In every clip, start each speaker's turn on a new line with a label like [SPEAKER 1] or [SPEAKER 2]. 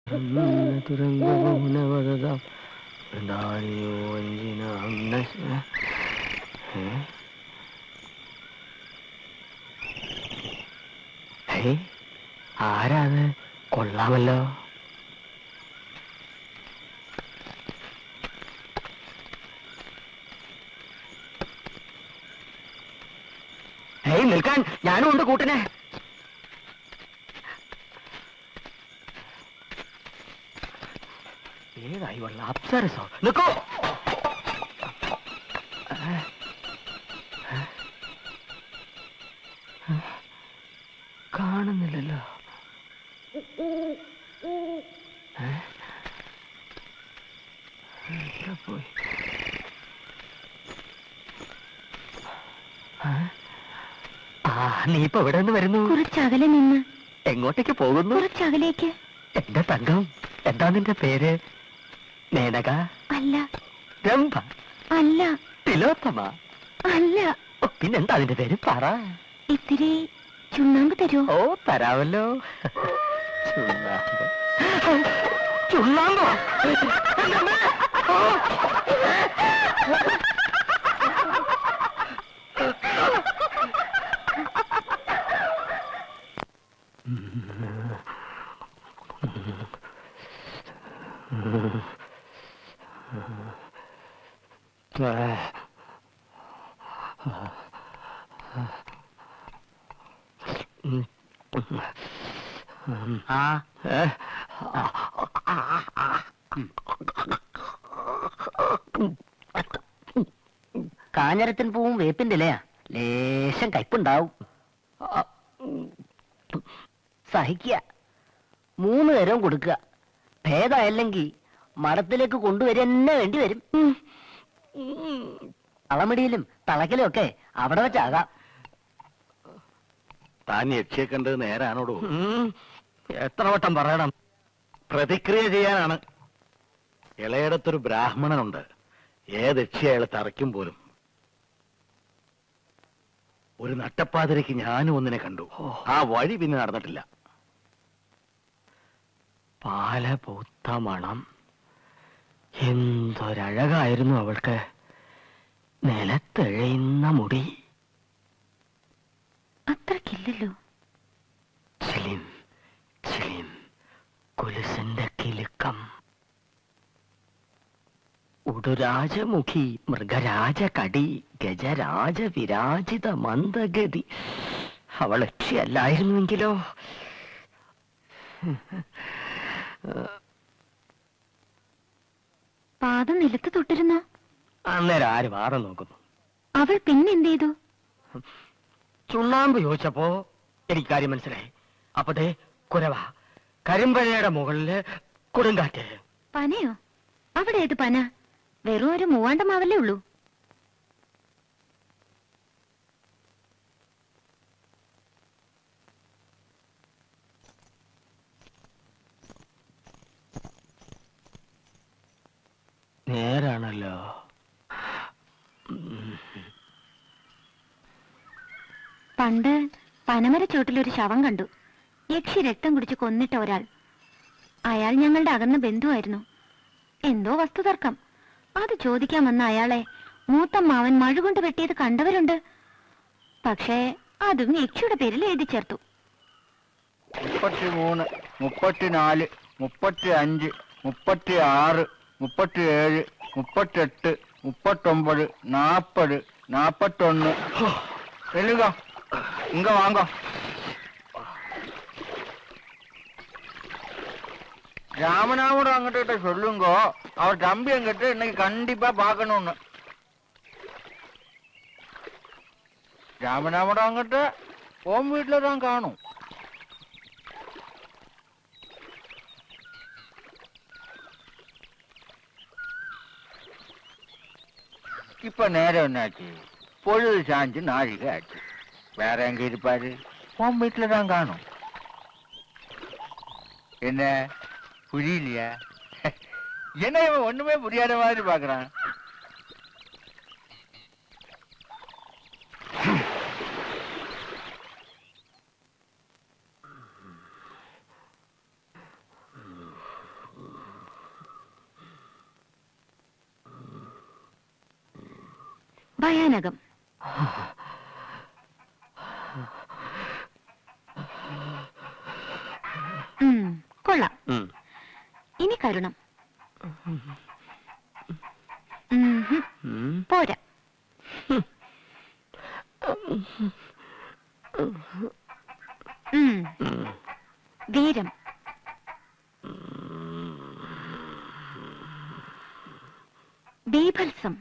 [SPEAKER 1] തുരങ്കപൂനവദതാം വൃന്ദാനിയോ വഞ്ചിനാം നശ- ഏ? ഹേ, ആരാത് കൊള്ളാമല്ലോ ഹേയ് നിൽക്കാൻ ഞാനും ഉണ്ട് കൂട്ടിനെ ഏതായി വള്ള അപ്സരസോ നിൽക്കോ കാണുന്നില്ലല്ലോ ഏ? എവിടെ പോയി ആ? ആ നീ ഇപ്പൊ എവിടെ നിന്ന് വരുന്നു
[SPEAKER 2] കുറച്ചകലെ നിന്ന്
[SPEAKER 1] എങ്ങോട്ടേക്ക് പോകുന്നു
[SPEAKER 2] കുറച്ചകലേക്ക്
[SPEAKER 1] എന്റെ തങ്കം എന്താ നിന്റെ പേര് മേനക
[SPEAKER 2] അല്ല
[SPEAKER 1] രംഭ
[SPEAKER 2] അല്ല
[SPEAKER 1] തിലോത്തമ
[SPEAKER 2] അല്ല
[SPEAKER 1] ഓ, പിന്നെന്താ അതിന്റെ പേര് പറ
[SPEAKER 2] ഇത്തിരി ചുണ്ണാമ്പ് തരുമോ
[SPEAKER 1] ഓ തരാമല്ലോ ചുണ്ണാമ്പ് ചുണ്ണാമ്പോ
[SPEAKER 3] ആ
[SPEAKER 1] കാഞ്ഞരത്തിൻ പൂവും വേപ്പിന്റെ ഇലയാ ലേശം കയ്പുണ്ടാവും സഹിക്കുക മൂന്ന് നേരവും കൊടുക്കുക ഭേദമല്ലെങ്കിൽ മഠത്തിലേക്ക് കൊണ്ടുവരിക തന്നെ വേണ്ടി വരും തളമിടിയിലും തളക്കലും ഒക്കെ അവിടെ വെച്ചാകാം
[SPEAKER 3] താൻ യക്ഷിയെ കണ്ടത് നേരാണോടോ
[SPEAKER 1] എത്ര വട്ടം പറയണം
[SPEAKER 3] പ്രതിക്രിയ ചെയ്യാനാണ് ഇളയിടത്തൊരു ബ്രാഹ്മണനുണ്ട് ഏത് യക്ഷി അയാളെ തറയ്ക്കും പോലും ഒരു നട്ടപ്പാതിരയ്ക്ക് ഞാനും ഒന്നിനെ കണ്ടു ആ വഴി പിന്നെ നടന്നിട്ടില്ല
[SPEAKER 1] പാല പൂത്ത മണം എന്തൊരഴകായിരുന്നു അവൾക്ക് നിലത്തെഴയുന്ന മുടി
[SPEAKER 2] അത്രക്കില്ലല്ലോ
[SPEAKER 1] ചിലിം ചിലിം കുലുസിന്റെ കിലുക്കം ഉടുരാജമുഖി മൃഗരാജ കടി ഗജരാജ വിരാജിത മന്ദഗതി അവൾ ലക്ഷ്യമല്ലായിരുന്നുവെങ്കിലോ
[SPEAKER 2] പാദം നിലത്ത് തൊട്ടിരുന്നോ
[SPEAKER 1] അന്നേരം ആര് മാറി നോക്കുന്നു
[SPEAKER 2] അവൾ പിന്നെന്ത് ചെയ്തു
[SPEAKER 1] ചുണ്ണാമ്പ് ചോദിച്ചപ്പോ എനിക്ക് കാര്യം മനസ്സിലായി അപ്പതേ കുരവ കരിമ്പഴയുടെ മുകളില് കൊടുങ്കാറ്റ്
[SPEAKER 2] പനയോ അവിടെ ഏത് പന വെറും ഒരു മൂവാണ്ട മാവല്ലേ ഉള്ളൂ
[SPEAKER 1] നേരാണല്ലോ
[SPEAKER 2] പണ്ട് പനമരച്ചോട്ടിലൊരു ശവം കണ്ടു യക്ഷി രക്തം കുടിച്ച് കൊന്നിട്ട ഒരാൾ അയാൾ ഞങ്ങളുടെ അകന്ന ബന്ധുവായിരുന്നു എന്തോ വസ്തുതർക്കം അത് ചോദിക്കാൻ വന്ന അയാളെ മൂത്തമ്മാവൻ മഴ കൊണ്ട് വെട്ടിയത് കണ്ടവരുണ്ട് പക്ഷേ അതും യക്ഷിയുടെ പേരിൽ എഴുതി ചേർത്തു
[SPEAKER 4] മുപ്പത്തിമൂന്ന് മുപ്പത്തിനാല് മുപ്പത്തി അഞ്ച് മുപ്പത്തി ആറ് മുപ്പത്തിയേഴ് മുപ്പത്തെട്ട് മുപ്പത്തൊമ്പത് നാപ്പത് നാപ്പത്തൊന്ന് എല്ലുക ഇങ്ക വാങ്ങ ராமனாவோட அங்கிட்ட சொல்லுங்க அவர் தம்பி என்கிட்ட இன்னைக்கு கண்டிப்பா பார்க்கணும்னு ராமனாவோட அங்கிட்ட ஓம் வீட்டுல தான் காணும் இப்ப நேரம் என்னாச்சு பொழுது சாஞ்சு நாழிகை ஆச்சு வேற எங்க இருப்பாரு உன் வீட்டுல தான் காணும் என்ன புரியலையா என்ன இவன் ஒண்ணுமே புரியாத மாதிரி பாக்குறான்
[SPEAKER 2] ഭയാനകം ഉം, കൊള്ളാം
[SPEAKER 1] ഉം.
[SPEAKER 2] ഇനി കരുണം ഉം ഹും,
[SPEAKER 1] ഉം.
[SPEAKER 2] പോരാ ഉം,
[SPEAKER 1] ഉം.
[SPEAKER 2] വീരം ബീഭത്സം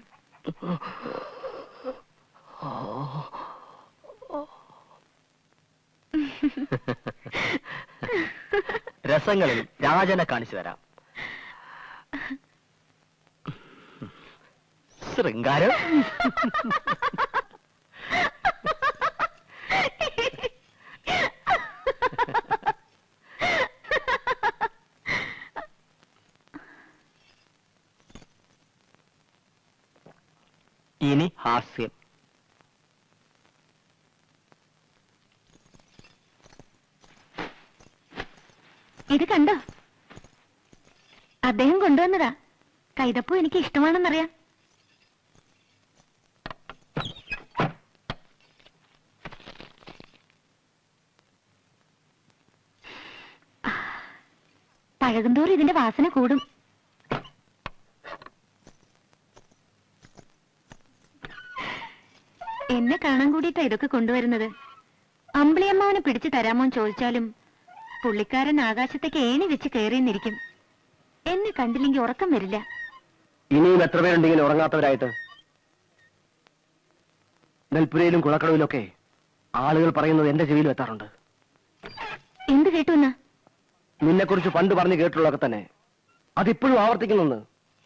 [SPEAKER 1] രസങ്ങളിൽ രാജനെ കാണിച്ചു തരാം ശൃംഗാരം ഇനി ഹാസ്യം
[SPEAKER 2] ഇത് കണ്ടോ അദ്ദേഹം കൊണ്ടുവന്നതാ കൈതപ്പൂ എനിക്ക് ഇഷ്ടമാണെന്നറിയാം പഴകുന്തോറും ഇതിന്റെ വാസന കൂടും എന്നെ കാണാൻ കൂടിയിട്ടാ ഇതൊക്കെ കൊണ്ടുവരുന്നത് അമ്പിളിയമ്മാവനെ പിടിച്ചു തരാമോന്ന് ചോദിച്ചാലും പുള്ളിക്കാരൻ ആകാശത്തേക്ക് ഏണി വെച്ച് കയറിയെന്നിരിക്കും എന്നെ കണ്ടില്ലെങ്കിൽ ഉറക്കം വരില്ല
[SPEAKER 3] ഇനിയും എത്ര പേരുണ്ടെങ്കിലും ഉറങ്ങാത്തവരായിട്ട് നെൽപ്പുരയിലും കുളക്കടവിലൊക്കെ ആളുകൾ പറയുന്നത് എന്റെ ചെവിയിലും എത്താറുണ്ട്
[SPEAKER 2] എന്ത് കേട്ടു എന്നാ
[SPEAKER 3] നിന്നെക്കുറിച്ച് പണ്ട് പറഞ്ഞു കേട്ടുള്ളതൊക്കെ തന്നെ അതിപ്പോഴും ആവർത്തിക്കുന്നെന്ന്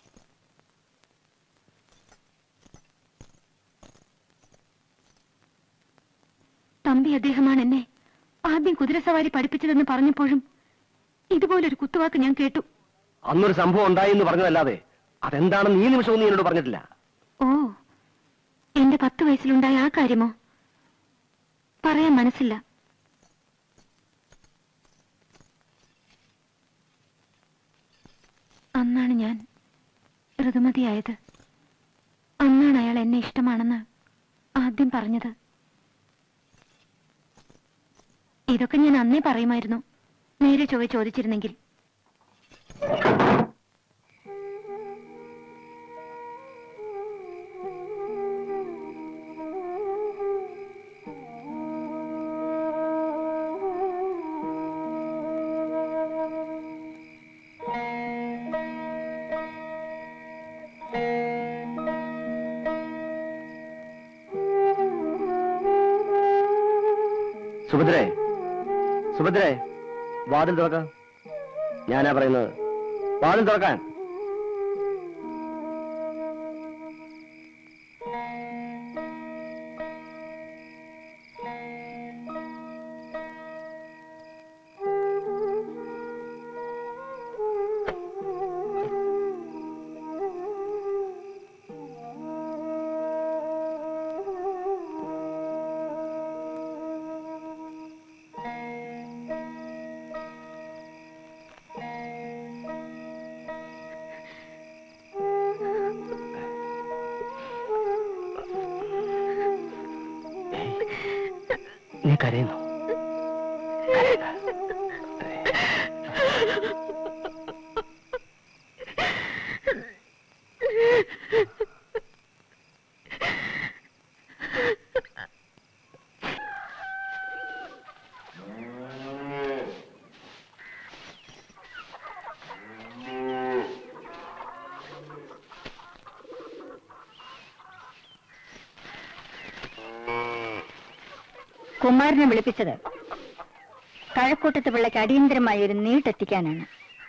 [SPEAKER 2] തമ്പി അദ്ദേഹമാണ് എന്നെ ആദ്യം കുതിരസവാരി പഠിപ്പിച്ചതെന്ന് പറഞ്ഞപ്പോഴും ഇതുപോലൊരു കുത്തുവാക്ക് ഞാൻ കേട്ടു
[SPEAKER 3] അന്നൊരു സംഭവം ഉണ്ടായി എന്ന് പറഞ്ഞതല്ലാതെ അതെന്താണെന്ന് ഈ നിമിഷവും നീ എന്നോട് പറഞ്ഞിട്ടില്ല
[SPEAKER 2] ഓ എന്റെ പത്ത് വയസ്സിലുണ്ടായ ആ കാര്യമോ പറയാൻ മനസ്സില്ല അന്നാണ് ഞാൻ ഋതുമതിയായത് അന്നാണ് അയാൾ എന്നെ ഇഷ്ടമാണെന്ന് ആദ്യം പറഞ്ഞത് ഇതൊക്കെ ഞാൻ അന്നേ പറയുമായിരുന്നു നേരെ ചൊവ്വ ചോദിച്ചിരുന്നെങ്കിൽ
[SPEAKER 3] സുഭദ്രേ സുഭദ്രേ വാതിൽ തുറക്ക ഞാനാ പറയുന്നത് വാതിൽ തുറക്കാൻ നീ കരയുന്നു
[SPEAKER 5] കുമാരനെ വിളിപ്പിച്ചത് കഴക്കൂട്ടത്ത് പിള്ളയ്ക്ക് അടിയന്തരമായി ഒരു നീട്ടെത്തിക്കാനാണ്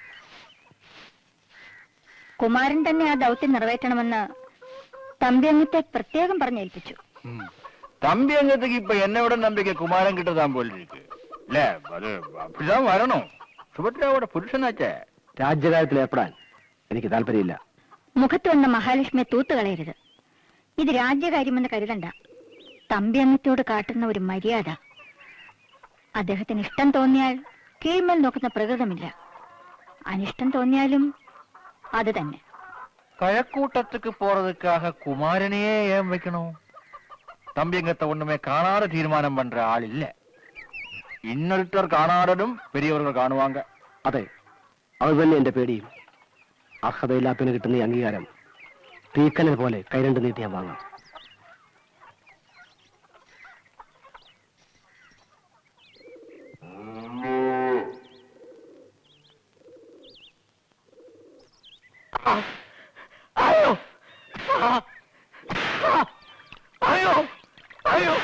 [SPEAKER 5] കുമാരൻ തന്നെ ആ ദൗത്യം നിറവേറ്റണമെന്ന് തമ്പിയങ്ങത്തെ പ്രത്യേകം പറഞ്ഞേൽപ്പിച്ചു
[SPEAKER 4] தம்பி அங்கத்துக்கு இப்ப என்னோட நம்பிக்கை குமாரன் கிட்ட தான் போல் இருக்கு இல்ல அது அப்படிதான் வரணும் சுபத்ராவோட புருஷனாச்சே
[SPEAKER 3] രാജ്യകാര്യത്തിൽ ഏർപ്പെടാൻ എനിക്ക് താല്പര്യമില്ല
[SPEAKER 5] മുഖത്ത് വന്ന മഹാലക്ഷ്മിയെ തൂത്തുകളയരുത് ഇത് രാജ്യകാര്യമെന്ന് കരുതണ്ട തമ്പി അംഗത്തോട് കാട്ടുന്ന ഒരു മര്യാദ അദ്ദേഹത്തിന് ഇഷ്ടം തോന്നിയാൽ കീഴ്മേൽ നോക്കുന്ന പ്രകൃതമില്ല അനിഷ്ടം തോന്നിയാലും അത് തന്നെ
[SPEAKER 4] கழக்கூட்டத்துக்கு போறதுக்காக குமாரனையே ஏன் வைக்கணும் தம்பியங்கத்தை ஒண்ணுமே காணாத தீர்மானம் பண்ற ஆள் இல்ல இன்னொருத்தர் കാണാടനും പെരിയവர்கள் കാണുവാങ്ക
[SPEAKER 1] അതെ അത് തന്നെ എന്റെ പേടിയും അർഹതയില്ലാത്തതിന് കിട്ടുന്ന ഈ അംഗീകാരം തീക്കനൽ പോലെ കൈരണ്ട് നീട്ടി ഞാൻ വാങ്ങാം അയ്യോ അയ്യോ അയ്യോ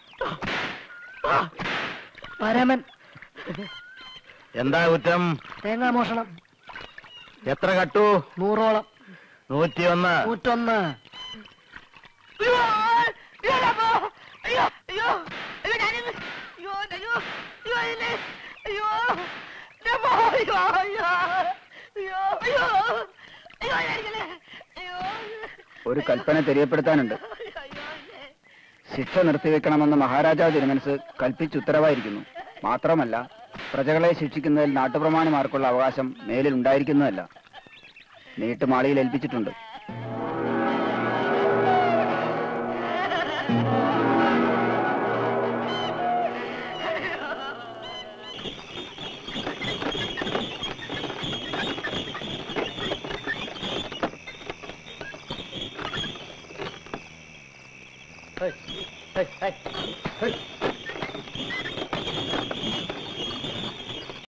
[SPEAKER 1] പരമൻ
[SPEAKER 3] എന്താ കുറ്റം
[SPEAKER 1] തേങ്ങാ മോഷണം
[SPEAKER 3] എത്ര കട്ടു
[SPEAKER 1] നൂറോളം
[SPEAKER 3] നൂറ്റിയൊന്ന്
[SPEAKER 1] നൂറ്റൊന്ന്
[SPEAKER 6] ഒരു കൽപ്പന തെரியപ്പെടുത്താനുണ്ട് ശിക്ഷ നിർത്തിവെക്കണമെന്ന് മഹാരാജാവ് തിരുമനസ് കൽപ്പിച്ചുത്തരവായിരിക്കുന്നു മാത്രമല്ല പ്രജകളെ ശിക്ഷിക്കുന്നതിൽ നാട്ടുപ്രമാണിമാർക്കുള്ള അവകാശം മേലിൽ ഉണ്ടായിരിക്കുന്നതല്ല നീട്ടുമാളിയിൽ ഏൽപ്പിച്ചിട്ടുണ്ട്
[SPEAKER 1] Hey, hey, hey, hey.